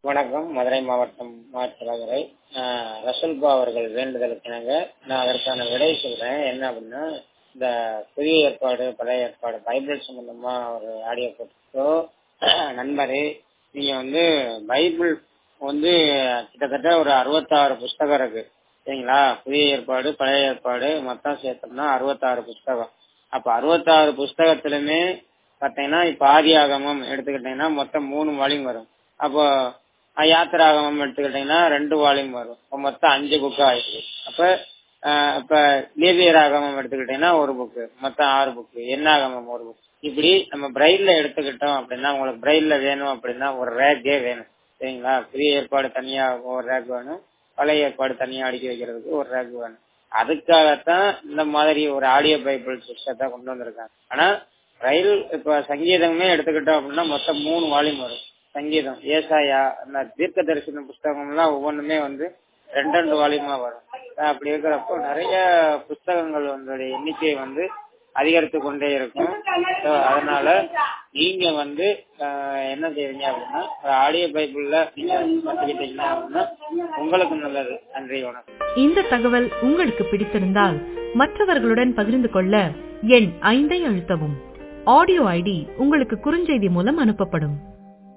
வணக்கம் மதுரை மாவட்டம் மாற்றலகரை ரசல்பா அவர்கள் வேண்டுதலுக்கு இணங்க நான் அதற்கான விடை சொல்றேன் என்ன அப்படின்னா இந்த புதிய ஏற்பாடு பழைய ஏற்பாடு பைபிள் சம்பந்தமா ஒரு ஆடியோ போட்டோ நண்பரே நீங்க வந்து பைபிள் வந்து கிட்டத்தட்ட ஒரு அறுபத்தாறு புஸ்தகம் இருக்கு சரிங்களா புதிய ஏற்பாடு பழைய ஏற்பாடு மொத்தம் சேர்த்தோம்னா அறுபத்தாறு புஸ்தகம் அப்ப அறுபத்தாறு புஸ்தகத்திலுமே பாத்தீங்கன்னா இப்ப ஆதி ஆகமம் எடுத்துக்கிட்டீங்கன்னா மொத்தம் மூணு வால்யூம் வரும் அப்போ யாத்திராகமம் எடுத்துக்கிட்டீங்கன்னா ரெண்டு வால்யூம் வரும் இப்போ மொத்தம் அஞ்சு புக்கு ஆயிடுது அப்ப இப்ப லேவியராகமம் எடுத்துக்கிட்டீங்கன்னா ஒரு புக்கு மொத்தம் ஆறு புக்கு என்னாகமம் ஒரு புக் இப்படி நம்ம பிரைட்ல எடுத்துக்கிட்டோம் அப்படின்னா உங்களுக்கு பிரைட்ல வேணும் அப்படின்னா ஒரு ரேக்கே வேணும் சரிங்களா புதிய ஏற்பாடு தனியா ஒரு ரேக் வேணும் பழைய ஏற்பாடு தனியா அடுக்கி வைக்கிறதுக்கு ஒரு ரேக் வேணும் அதுக்காகத்தான் இந்த மாதிரி ஒரு ஆடியோ பைபிள் சிஸ்டத்தை கொண்டு வந்திருக்காங்க ஆனா ரயில் இப்ப சங்கீதமே எடுத்துக்கிட்டோம் அப்படின்னா மொத்தம் மூணு வால்யூம் வரும் சங்கீதம் ஏசாயா அந்த தீர்க்க தரிசன புஸ்தகம்லாம் ஒவ்வொன்றுமே வந்து ரெண்டு ரெண்டு வால்யூமா வரும் அப்படி இருக்கிறப்போ நிறைய புஸ்தகங்கள் வந்து எண்ணிக்கை வந்து அதிகரித்து கொண்டே இருக்கும் அதனால நீங்க வந்து என்ன செய்வீங்க அப்படின்னா ஆடியோ பைபிள்ல நீங்க கத்துக்கிட்டீங்கன்னா அப்படின்னா உங்களுக்கு நல்லது நன்றி வணக்கம் இந்த தகவல் உங்களுக்கு பிடித்திருந்தால் மற்றவர்களுடன் பகிர்ந்து கொள்ள எண் ஐந்தை அழுத்தவும் ஆடியோ ஐடி உங்களுக்கு குறுஞ்செய்தி மூலம் அனுப்பப்படும்